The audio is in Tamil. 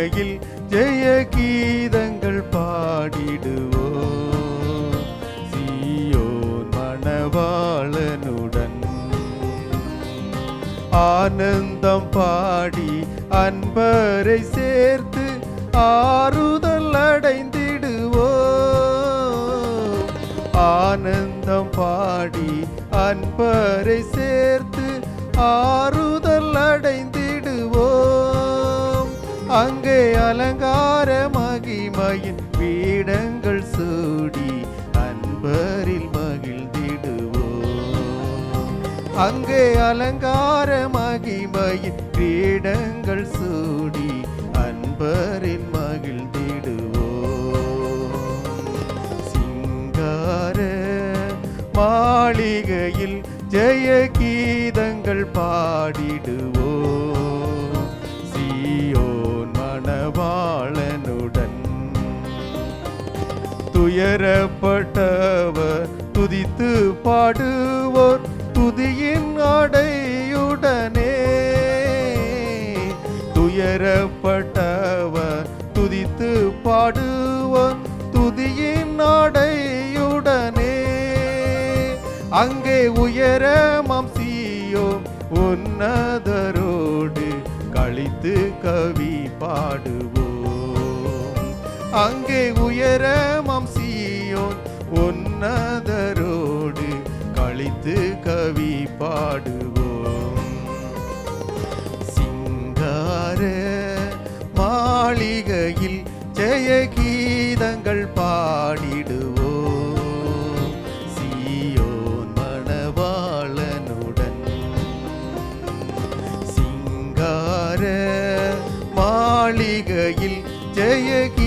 மாளிகையில் ஜெய கீதங்கள் பாடிடுவோம் சீயோன் மணவாளனுடன் ஆனந்தம் பாடி அன்பரை சேர்த்து ஆறுதல் அடைந்திடுவோம் ஆனந்தம் பாடி அன்பரை சேர்த்து ஆறுதல் அடைந்திடுவோம் அங்கே அலங்கார மகிமையின் பீடங்கள் சூடி அன்பரில் மகிழ்ந்திடுவோம் அங்கே அலங்கார மகிமையின் பீடங்கள் சூடி அன்பரில் மகிழ்ந்திடுவோம் சிங்கார மாளிகையில் ஜெய கீதங்கள் பாடிடுவோம் சீயோன் மணவாளனுடன் துயரப்பட்டவர் துதித்து பாடுவோர் துதியின் ஆடையுடனே துயரப்பட்டவர் துதித்து பாடுவோர் துதியின் ஆடையுடனே அங்கே உயரமாம் சீயோ உன்னதரோடு கழித்து கவி பாடுவோம் அங்கே உயரமாம் சீயோன் உன்னதரோடு கழித்து கவி பாடுவோம் சிங்கார மாளிகையில் ஜெய கீதங்கள் பாடிடுவோம் சீயோன் மணவாளனுடன் சிங்கார மாளிகையில் ஜெய